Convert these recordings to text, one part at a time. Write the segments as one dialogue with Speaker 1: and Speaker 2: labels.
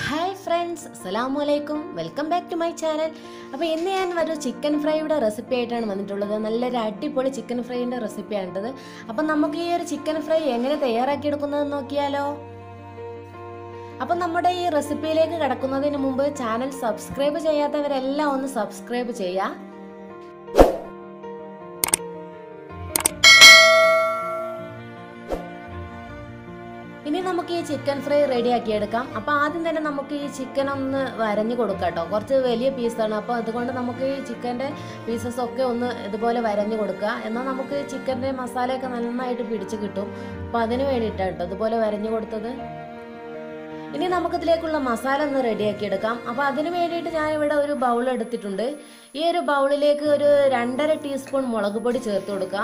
Speaker 1: hi friends അസ്സലാമു അലൈക്കും welcome back to my channel അപ്പോൾ ഇന്ന് ഞാൻ ഒരു ചിക്കൻ ഫ്രൈയുടെ റെസിപ്പി ആയിട്ടാണ് വന്നിട്ടുള്ളത് നല്ലൊരു അടിപൊളി ചിക്കൻ ഫ്രൈൻ്റെ റെസിപ്പിയാണിട്ടത് അപ്പം നമുക്ക് ഈ ഒരു ചിക്കൻ ഫ്രൈ എങ്ങനെ തയ്യാറാക്കിയെടുക്കുന്നതെന്ന് നോക്കിയാലോ അപ്പം നമ്മുടെ ഈ റെസിപ്പിയിലേക്ക് കടക്കുന്നതിന് മുമ്പ് ചാനൽ സബ്സ്ക്രൈബ് ചെയ്യാത്തവരെല്ലാം ഒന്ന് സബ്സ്ക്രൈബ് ചെയ്യുക ഇനി നമുക്ക് ഈ ചിക്കൻ ഫ്രൈ റെഡിയാക്കി എടുക്കാം അപ്പോൾ ആദ്യം തന്നെ നമുക്ക് ഈ ചിക്കൻ ഒന്ന് വരഞ്ഞു കൊടുക്കാം കേട്ടോ കുറച്ച് വലിയ പീസാണ് അപ്പോൾ അതുകൊണ്ട് നമുക്ക് ഈ ചിക്കൻ്റെ പീസസ് ഒക്കെ ഒന്ന് ഇതുപോലെ വരഞ്ഞു കൊടുക്കുക എന്നാൽ നമുക്ക് ചിക്കൻ്റെ മസാലയൊക്കെ നന്നായിട്ട് പിടിച്ച് കിട്ടും അപ്പോൾ അതിന് വേണ്ടിയിട്ടാണ് കേട്ടോ ഇതുപോലെ വരഞ്ഞു കൊടുത്തത് ഇനി നമുക്കിതിലേക്കുള്ള മസാല ഒന്ന് റെഡിയാക്കി എടുക്കാം അപ്പോൾ അതിന് വേണ്ടിയിട്ട് ഞാൻ ഇവിടെ ഒരു ബൗൾ എടുത്തിട്ടുണ്ട് ഈ ഒരു ബൗളിലേക്ക് ഒരു രണ്ടര ടീസ്പൂൺ മുളക് പൊടി ചേർത്ത് കൊടുക്കാം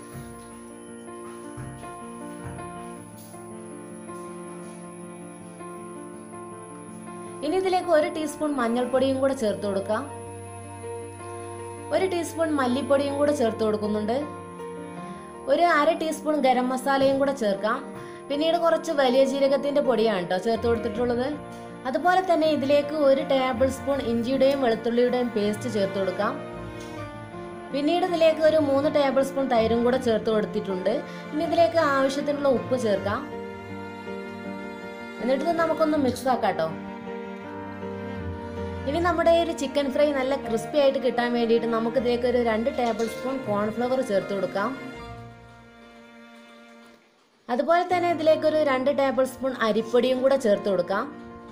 Speaker 1: ഇനി ഇതിലേക്ക് ഒരു ടീസ്പൂൺ മഞ്ഞൾപ്പൊടിയും കൂടെ ചേർത്ത് കൊടുക്കാം ഒരു ടീസ്പൂൺ മല്ലിപ്പൊടിയും കൂടെ ചേർത്ത് കൊടുക്കുന്നുണ്ട് ഒരു അര ടീസ്പൂൺ ഗരം മസാലയും കൂടെ ചേർക്കാം പിന്നീട് കുറച്ച് വലിയ ജീരകത്തിന്റെ പൊടിയാണ് കേട്ടോ ചേർത്ത് കൊടുത്തിട്ടുള്ളത് അതുപോലെ തന്നെ ഇതിലേക്ക് ഒരു ടേബിൾ സ്പൂൺ ഇഞ്ചിയുടെയും വെളുത്തുള്ളിയുടെയും പേസ്റ്റ് ചേർത്ത് കൊടുക്കാം പിന്നീട് ഇതിലേക്ക് ഒരു മൂന്ന് ടേബിൾ സ്പൂൺ തൈരും കൂടെ ചേർത്ത് കൊടുത്തിട്ടുണ്ട് ഇനി ഇതിലേക്ക് ആവശ്യത്തിനുള്ള ഉപ്പ് ചേർക്കാം എന്നിട്ട് ഇത് നമുക്കൊന്ന് മിക്സ് ആക്കാം കേട്ടോ ഇനി നമ്മുടെ ഒരു ചിക്കൻ ഫ്രൈ നല്ല ക്രിസ്പി ആയിട്ട് കിട്ടാൻ വേണ്ടിയിട്ട് നമുക്ക് ഇതിലേക്ക് ഒരു രണ്ട് ടേബിൾ സ്പൂൺ കോൺഫ്ലവർ ചേർത്ത് കൊടുക്കാം അതുപോലെ തന്നെ ഇതിലേക്ക് ഒരു രണ്ട് ടേബിൾ സ്പൂൺ അരിപ്പൊടിയും കൂടെ ചേർത്ത് കൊടുക്കാം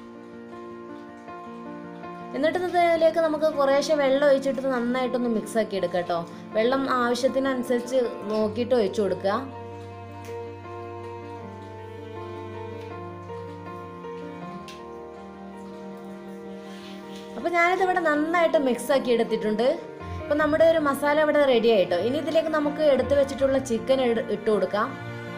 Speaker 1: എന്നിട്ട് ഇതിലേക്ക് നമുക്ക് കുറേശ്ശെ വെള്ളം ഒഴിച്ചിട്ട് നന്നായിട്ടൊന്ന് മിക്സ് ആക്കി എടുക്കാം കേട്ടോ വെള്ളം ആവശ്യത്തിനനുസരിച്ച് നോക്കിയിട്ട് ഒഴിച്ചു കൊടുക്കുക അപ്പോൾ ഞാനിത് ഇവിടെ നന്നായിട്ട് മിക്സ് ആക്കി എടുത്തിട്ടുണ്ട് അപ്പോൾ നമ്മുടെ ഒരു മസാല ഇവിടെ റെഡി ആയിട്ടോ ഇനി ഇതിലേക്ക് നമുക്ക് എടുത്തു വെച്ചിട്ടുള്ള ചിക്കൻ ഇട്ട് കൊടുക്കാം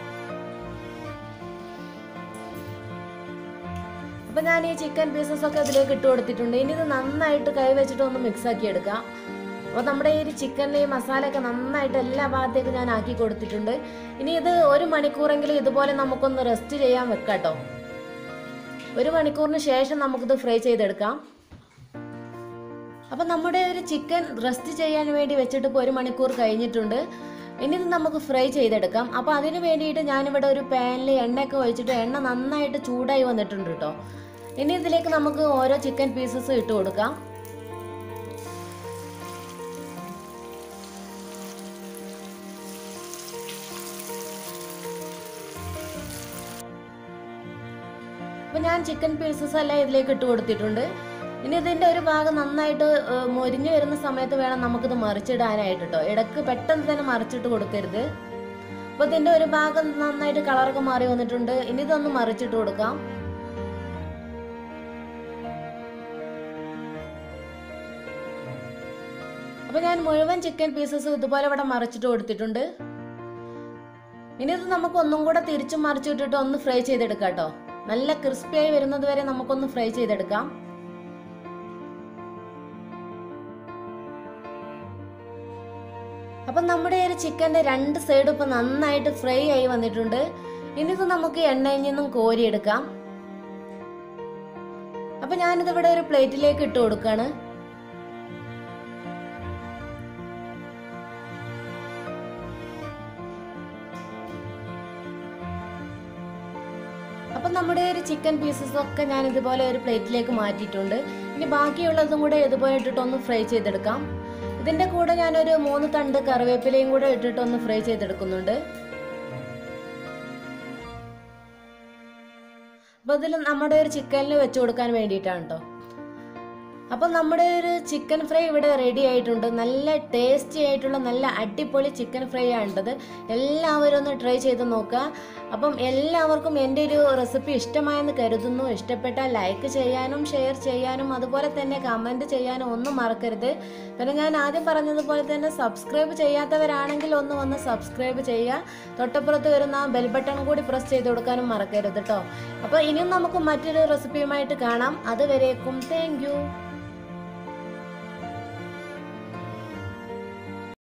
Speaker 1: അപ്പോൾ ഞാൻ ഈ ചിക്കൻ പീസസ് ഒക്കെ ഇതിലേക്ക് ഇട്ട് കൊടുത്തിട്ടുണ്ട് ഇനി ഇത് നന്നായിട്ട് കൈ വെച്ചിട്ട് ഒന്ന് മിക്സ് ആക്കി എടുക്കാം അപ്പോൾ നമ്മുടെ ഈ ചിക്കനിലെ ഈ മസാലയൊക്കെ നന്നായിട്ട് എല്ലാ ഭാഗത്തേക്കും ഞാൻ ആക്കി കൊടുത്തിട്ടുണ്ട് ഇനി ഇത് ഒരു മണിക്കൂറെങ്കിലും ഇതുപോലെ നമുക്കൊന്ന് റെസ്റ്റ് ചെയ്യാൻ വെക്കാം കേട്ടോ ഒരു മണിക്കൂറിന് ശേഷം നമുക്കിത് ഫ്രൈ ചെയ്തെടുക്കാം അപ്പം നമ്മുടെ ഒരു ചിക്കൻ റെസ്റ്റ് ചെയ്യാൻ വേണ്ടി വെച്ചിട്ട് ഇപ്പോൾ ഒരു മണിക്കൂർ കഴിഞ്ഞിട്ടുണ്ട് ഇനി ഇത് നമുക്ക് ഫ്രൈ ചെയ്തെടുക്കാം അപ്പോൾ അതിന് വേണ്ടിയിട്ട് ഞാനിവിടെ ഒരു പാനിൽ എണ്ണയൊക്കെ ഒഴിച്ചിട്ട് എണ്ണ നന്നായിട്ട് ചൂടായി വന്നിട്ടുണ്ട് കേട്ടോ ഇനി ഇതിലേക്ക് നമുക്ക് ഓരോ ചിക്കൻ പീസസ് ഇട്ട് കൊടുക്കാം അപ്പോൾ ഞാൻ ചിക്കൻ പീസസ് എല്ലാം ഇതിലേക്ക് ഇട്ട് കൊടുത്തിട്ടുണ്ട് ഇനി ഇതിന്റെ ഒരു ഭാഗം നന്നായിട്ട് മൊരിഞ്ഞു വരുന്ന സമയത്ത് വേണം നമുക്കിത് മറിച്ചിടാനായിട്ട് കേട്ടോ ഇടക്ക് പെട്ടെന്ന് തന്നെ മറിച്ചിട്ട് കൊടുക്കരുത് അപ്പൊ ഇതിന്റെ ഒരു ഭാഗം നന്നായിട്ട് കളറൊക്കെ മാറി വന്നിട്ടുണ്ട് ഇനി ഇതൊന്ന് മറിച്ചിട്ട് കൊടുക്കാം അപ്പൊ ഞാൻ മുഴുവൻ ചിക്കൻ പീസസ് ഇതുപോലെ ഇവിടെ മറിച്ചിട്ട് കൊടുത്തിട്ടുണ്ട് ഇനി ഇത് നമുക്ക് ഒന്നും കൂടെ തിരിച്ചും മറിച്ചിട്ടിട്ട് ഒന്ന് ഫ്രൈ ചെയ്തെടുക്കാം കേട്ടോ നല്ല ക്രിസ്പിയായി വരുന്നത് വരെ നമുക്കൊന്ന് ഫ്രൈ ചെയ്തെടുക്കാം അപ്പം നമ്മുടെ ഒരു ചിക്കൻ്റെ രണ്ട് സൈഡും ഇപ്പം നന്നായിട്ട് ഫ്രൈ ആയി വന്നിട്ടുണ്ട് ഇനി ഇത് നമുക്ക് എണ്ണയിൽ നിന്നും കോരിയെടുക്കാം അപ്പം ഞാനിത് ഇവിടെ ഒരു പ്ലേറ്റിലേക്ക് ഇട്ട് കൊടുക്കാണ് അപ്പം നമ്മുടെ ഒരു ചിക്കൻ പീസസ് ഒക്കെ ഞാൻ ഇതുപോലെ ഒരു പ്ലേറ്റിലേക്ക് മാറ്റിയിട്ടുണ്ട് ഇനി ബാക്കിയുള്ളതും കൂടെ ഇതുപോലെ ഇട്ടിട്ട് ഒന്ന് ഫ്രൈ ചെയ്തെടുക്കാം ഇതിന്റെ കൂടെ ഞാനൊരു മൂന്ന് തണ്ട് കറിവേപ്പിലയും കൂടെ ഇട്ടിട്ട് ഒന്ന് ഫ്രൈ ചെയ്തെടുക്കുന്നുണ്ട് അപ്പൊ ഇതിൽ നമ്മുടെ ഒരു ചിക്കനിൽ വെച്ച് കൊടുക്കാൻ വേണ്ടിയിട്ടാണ് കേട്ടോ അപ്പം നമ്മുടെ ഒരു ചിക്കൻ ഫ്രൈ ഇവിടെ റെഡി ആയിട്ടുണ്ട് നല്ല ടേസ്റ്റി ആയിട്ടുള്ള നല്ല അടിപൊളി ചിക്കൻ ഫ്രൈ ആണിട്ടത് എല്ലാവരും ഒന്ന് ട്രൈ ചെയ്ത് നോക്കുക അപ്പം എല്ലാവർക്കും എൻ്റെ ഒരു റെസിപ്പി ഇഷ്ടമായെന്ന് കരുതുന്നു ഇഷ്ടപ്പെട്ടാൽ ലൈക്ക് ചെയ്യാനും ഷെയർ ചെയ്യാനും അതുപോലെ തന്നെ കമൻറ്റ് ചെയ്യാനും ഒന്നും മറക്കരുത് പിന്നെ ഞാൻ ആദ്യം പറഞ്ഞതുപോലെ തന്നെ സബ്സ്ക്രൈബ് ചെയ്യാത്തവരാണെങ്കിൽ ഒന്ന് വന്ന് സബ്സ്ക്രൈബ് ചെയ്യുക തൊട്ടപ്പുറത്ത് വരുന്ന ബെൽ ബട്ടൺ കൂടി പ്രസ് ചെയ്ത് കൊടുക്കാനും മറക്കരുത് കേട്ടോ അപ്പോൾ ഇനിയും നമുക്ക് മറ്റൊരു റെസിപ്പിയുമായിട്ട് കാണാം അതുവരേക്കും താങ്ക്